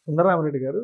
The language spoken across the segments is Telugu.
సుందరరామరెడ్డి గారు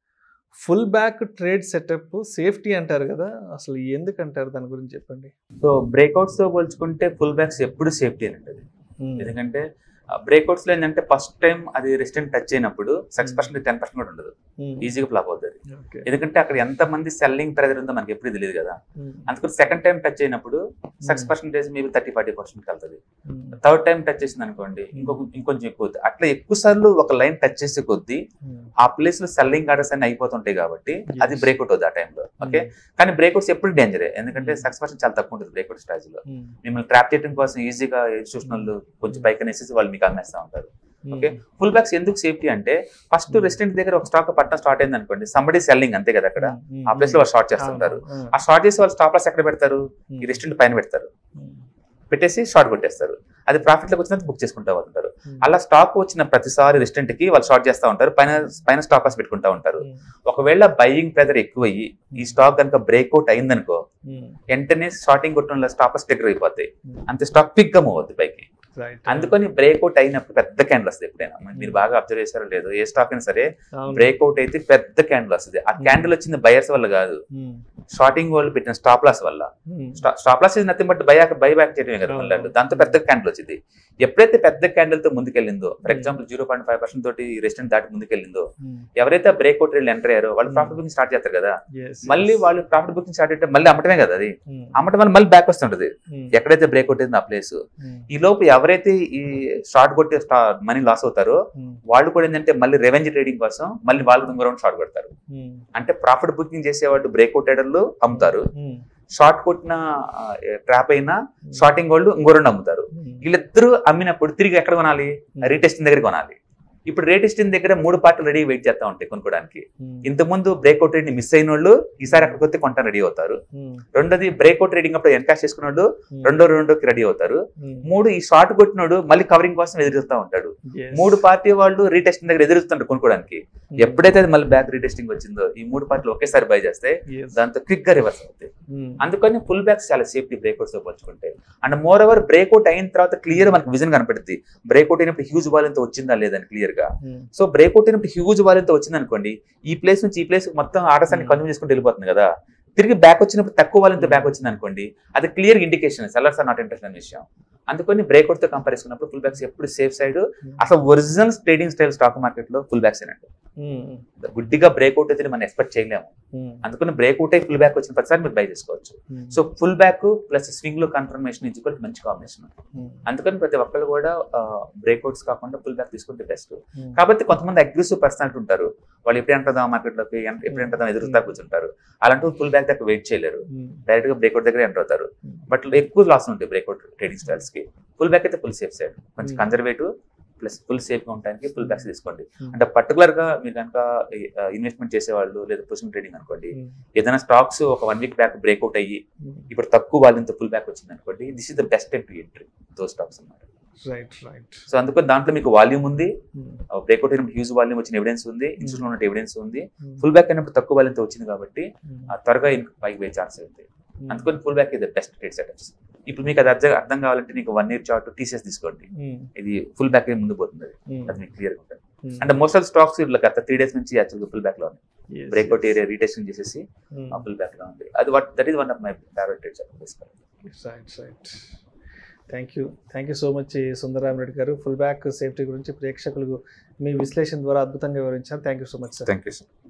pullback trade setup safety అంటారు కదా అసలు ఎందుకు అంటారు దాని గురించి చెప్పండి సో బ్రేక్అవుట్స్ తో పోల్చుకుంటే ఫుల్ బ్యాక్స్ ఎప్పుడు సేఫ్టీ అని ఉంటుంది ఎందుకంటే బ్రేక్అవుట్స్ లో ఏంటంటే ఫస్ట్ టైం అది రెసిడెంట్ టచ్ అయినప్పుడు సిక్స్ పర్సెంట్ టెన్ పర్సెంట్ కూడా ఉండదు ఈజీగా ఫ్లాప్ అవుతుంది ఓకే ఎందుకంటే అక్కడ ఎంత మంది సెల్లింగ్ ప్రెజర్ ఉందో మనకి ఎప్పుడు తెలియదు కదా అందుకని సెకండ్ టైం టచ్ అయినప్పుడు six percentage maybe thirty forty percent వెళ్తుంది థర్డ్ టైం టచ్ చేసింది అనుకోండి ఇంకొక ఇంకొంచెం ఎక్కువ అవుతుంది అట్లా ఎక్కువ సార్లు ఒక లైన్ టచ్ చేసే కొద్దీ ఆ ప్లేస్ లో సెల్లింగ్ ఆర్డర్స్ అన్ని అయిపోతుంటాయి కాబట్టి అది Yes. బ్రేక్అవుట్ అవుతుంది ఆ టైంలో ఓకే కానీ బ్రేక్అవుట్స్ ఎప్పుడు డేంజరే ఎందుకంటే సక్సెస్ పర్సెంట్ చాలా తక్కువ ఉంటుంది బ్రేక్అవుట్ స్ట్రాటజీలో మిమ్మల్ని ట్రాప్ చేయడం కోసం ఈజీగా ఇన్స్టిట్యూషనల్ వాళ్ళు పైకి అనేసి వాళ్ళు మీకు అమ్మేస్తా ఉంటారు ఓకే ఫుల్ బ్యాక్స్ ఎందుకు సేఫ్టీ అంటే ఫస్ట్ రెసిడెంట్ దగ్గర ఒక స్టాక్ పట్టడం స్టార్ట్ అయింది అనుకోండి సంబడి సెల్లింగ్ అంతే కదా అక్కడ ఆ ప్లేస్ లో వాళ్ళు షార్ట్ చేస్తుంటారు ఆ షార్ట్ చేసి వాళ్ళు స్టాప్ లాస్ ఎక్కడ పెడతారు ఈ రెస్టారెంట్ పైన పెడతారు పెట్టేసి షార్ట్ కొట్టేస్తారు అది ప్రాఫిట్ లోకి వచ్చినంత బుక్ చేసుకుంటా ఉంటారు అలా స్టాక్ వచ్చిన ప్రతిసారి రెస్టారెంట్ కి వాళ్ళు షార్ట్ చేస్తా ఉంటారు పైన పైన స్టాక్ లాస్ పెట్టుకుంటా ఉంటారు ఒకవేళ బయింగ్ ప్రెజర్ ఎక్కువ అయ్యి ఈ స్టాక్ కనుక బ్రేక్అవుట్ అయిందనుకో వెంటనే స్టార్టింగ్ కొట్టడంలో స్టాప్ లాస్ ట్రిగర్ అయిపోతాయి అంతే స్టాక్ పిక్ గా మూవ్ అవుతుంది పైకి అందుకని బ్రేక్అవుట్ అయినప్పుడు పెద్ద క్యాండిల్ వస్తుంది ఎప్పుడైనా మీరు బాగా అబ్జర్వ్ చేశారో లేదో ఏ స్టాక్ అయినా సరే బ్రేక్అవుట్ అయితే పెద్ద క్యాండిల్ వస్తుంది ఆ క్యాండిల్ వచ్చింది బయర్స్ వల్ల కాదు షార్టింగ్ వాళ్ళు పెట్టిన స్టాప్ లాస్ వల్ల stop loss is nothing but buy buy back చేయడమే కదా అవును. మళ్ళీ దాంతో పెద్ద క్యాండిల్ వచ్చింది ఎప్పుడైతే పెద్ద క్యాండిల్ తో ముందుకెళ్ళిందో for Hmm. Example zero point five percent తోటి రెస్టారెంట్ దాటి ముందుకెళ్ళిందో ఎవరైతే బ్రేక్అవుట్ రేట్లు ఎంటర్ అయ్యారో వాళ్ళు Hmm. ప్రాఫిట్ బుకింగ్ స్టార్ట్ చేస్తారు కదా మళ్ళీ వాళ్ళు ప్రాఫిట్ బుకింగ్ స్టార్ట్ అయితే మళ్ళీ అమ్మటమే కదా అది అమ్మటం వల్ల మళ్ళీ బ్యాక్ వస్తుంటది ఎక్కడైతే బ్రేక్అవుట్ అయిందో ఆ ప్లేస్ ఈ లోపు ఎవరైతే ఈ షార్ట్ కొట్టే మనీ లాస్ అవుతారో వాళ్ళు కూడా ఏంటంటే మళ్ళీ రెవెన్యూ ట్రేడింగ్ కోసం మళ్ళీ వాళ్ళు ఇంకో రౌండ్ షార్ట్ కొడతారు అంటే ప్రాఫిట్ బుకింగ్ చేసేవాళ్ళు బ్రేక్అవుట్ ట్రేడర్లు అమ్ముతారు షార్ట్ కొట్టిన ట్రాప్ అయినా షార్టింగ్ వాళ్ళు ఇంకో రెండు అమ్ముతారు వీళ్ళిద్దరూ అమ్మినప్పుడు తిరిగి ఎక్కడ కొనాలి రీటెస్టింగ్ దగ్గర కొనాలి ఇప్పుడు రీటెస్టింగ్ దగ్గర మూడు పార్టీలు రెడీ వెయిట్ చేస్తా ఉంటాయి కొనుక్కోడానికి ఇంతకుముందు బ్రేక్అవుట్ రేడింగ్ మిస్ అయిన వాళ్ళు ఈసారి అక్కడికి వస్తే కొంటాను రెడీ అవుతారు రెండోది బ్రేక్అవుట్ రేడింగ్ అప్పుడు ఎన్కాష్ చేసుకున్న వాళ్ళు రెండో రెండోకి రెడీ అవుతారు మూడు ఈ షార్ట్ కొట్టినోడు మళ్ళీ కవరింగ్ కోసం ఎదురుస్తూ ఉంటాడు మూడు పార్టీ వాళ్ళు రీటెస్టింగ్ దగ్గర ఎదురుస్తుంటారు కొనుక్కోడానికి ఎప్పుడైతే అది మళ్ళీ బ్యాక్ రీటెస్టింగ్ వచ్చిందో ఈ మూడు పార్టీలు ఒకేసారి బై చేస్తే దాంతో క్విక్ గా రివర్స్ అవుతాయి అందుకని ఫుల్ బ్యాక్స్ చాలా సేఫ్టీ బ్రేక్అవుట్స్ తో పోల్చుకుంటే అండ్ మోర్ ఓవర్ బ్రేక్అవుట్ అయిన తర్వాత క్లియర్ మనకి విజన్ కనపడుతుంది బ్రేక్అవుట్ అయినప్పుడు హ్యూజ్ వాల్యూతో వచ్చిందా లేదని క్లియర్ గా సో బ్రేక్అవుట్ అయినప్పుడు హ్యూజ్ వాల్యూతో వచ్చింది అనుకోండి ఈ ప్లేస్ నుంచి ఈ ప్లేస్ మొత్తం ఆర్డర్స్ అన్ని Hmm. కన్జ్యూమ్ చేసుకుంటూ వెళ్ళిపోతుంది కదా తిరిగి బ్యాక్ వచ్చినప్పుడు తక్కువ వాల్యూతో బ్యాక్ వచ్చింది అనుకోండి అది clear indication sellers are not interest అనే విషయం అందుకని బ్రేక్అవుట్ తో కంపేర్ చేసుకున్నప్పుడు ఫుల్ బ్యాక్స్ ఎప్పుడు సేఫ్ సైడ్ అసలు original trading style stock market లో ఫుల్ బ్యాక్స్ ఏనండి గుడ్డిగా బ్రేక్అవుట్ అయితే మనం ఎక్స్పెక్ట్ చేయలేము అందుకని బ్రేక్అవుట్ అయి ఫుల్ బ్యాక్ వచ్చిన ప్రతిసారి మీరు బై చేసుకోవచ్చు so pullback plus swing లో కన్ఫర్మేషన్ ఇది కూడా మంచి కాంబినేషన్ అందుకని ప్రతి ఒక్కళ్ళు కూడా బ్రేక్అవుట్స్ కాకుండా ఫుల్ బ్యాక్ తీసుకుంటే బెస్ట్ కాబట్టి కొంతమంది అగ్రెసివ్ పర్సనాలిటీ ఉంటారు వాళ్ళు ఎప్పుడు ఎంటర్ మార్కెట్ లోకి ఎన్- ఎప్పుడు ఎంటర్ ఎదురుతా కూర్చుంటారు అలాంటి ఫుల్ బ్యాక్ దగ్గర వెయిట్ చేయలేరు డైరెక్ట్ గా బ్రేక్అవుట్ దగ్గర ఎంటర్ అవుతారు బట్ ఎక్కువ లాస్ ఉంటాయి బ్రేక్అవుట్ ట్రేడింగ్ స్టైల్స్ కి ఫుల్ బ్యాక్ అయితే ఫుల్ సేఫ్ సైడ్ కొంచెం Hmm. Conservative plus full safe గా ఉండడానికి ఫుల్ బ్యాక్స్ తీసుకోండి అంటే పర్టికులర్ గా మీరు కనుక ఇన్వెస్ట్మెంట్ చేసేవాళ్ళు లేదా పొజిషన్ ట్రేడింగ్ అనుకోండి ఏదైనా స్టాక్స్ ఒక వన్ వీక్ బ్యాక్ బ్రేక్అవుట్ అయ్యి ఇప్పుడు తక్కువ వాళ్ళంత ఫుల్ బ్యాక్ వచ్చింది అనుకోండి this is the best time to entry though stocks అన్నమాట రైట్ రైట్ సో అందుకని దాంట్లో మీకు వాల్యూమ్ ఉంది బ్రేక్అవుట్ అయినప్పుడు హ్యూజ్ వాల్యూమ్ వచ్చిన ఎవిడెన్స్ ఉంది ఇన్స్టిట్యూట్ ఉన్న ఎవిడెన్స్ ఉంది ఫుల్ బ్యాక్ అయినప్పుడు తక్కువ వాల్యూతో వచ్చింది కాబట్టి ఆ త్వరగా ఇన్- పైకి పోయే ఛాన్స్ ఉంది అందుకని ఫుల్ బ్యాక్ ఇది బెస్ట్ ట్రేడ్ సెటప్స్ ఇప్పుడు మీకు అది అర్థం అర్థం కావాలంటే నీకు వన్ ఇయర్ చార్ట్ టీసీఎస్ తీసుకోండి ఇది ఫుల్ బ్యాక్ ముందు పోతుంది అది. అది మీకు క్లియర్ ఉంటుంది అంటే మోస్ట్ ఆఫ్ స్టాక్స్ ఇట్లా గత త్రీ డేస్ నుంచి యాక్చువల్గా ఫుల్ బ్యాక్ లో ఉంది బ్రేక్అవుట్ ఏరియా రీటెస్టింగ్ చేసేసి ఫుల్ బ్యాక్ లో ఉంది అది what that is one of my favourite trade setups right right thank you thank you so much Sundararamareddy గారు ఫుల్ బ్యాక్ సేఫ్టీ గురించి ప్రేక్షకులకు మీ విశ్లేషణ ద్వారా అద్భుతంగా వివరించారు thank you so much sir thank you sir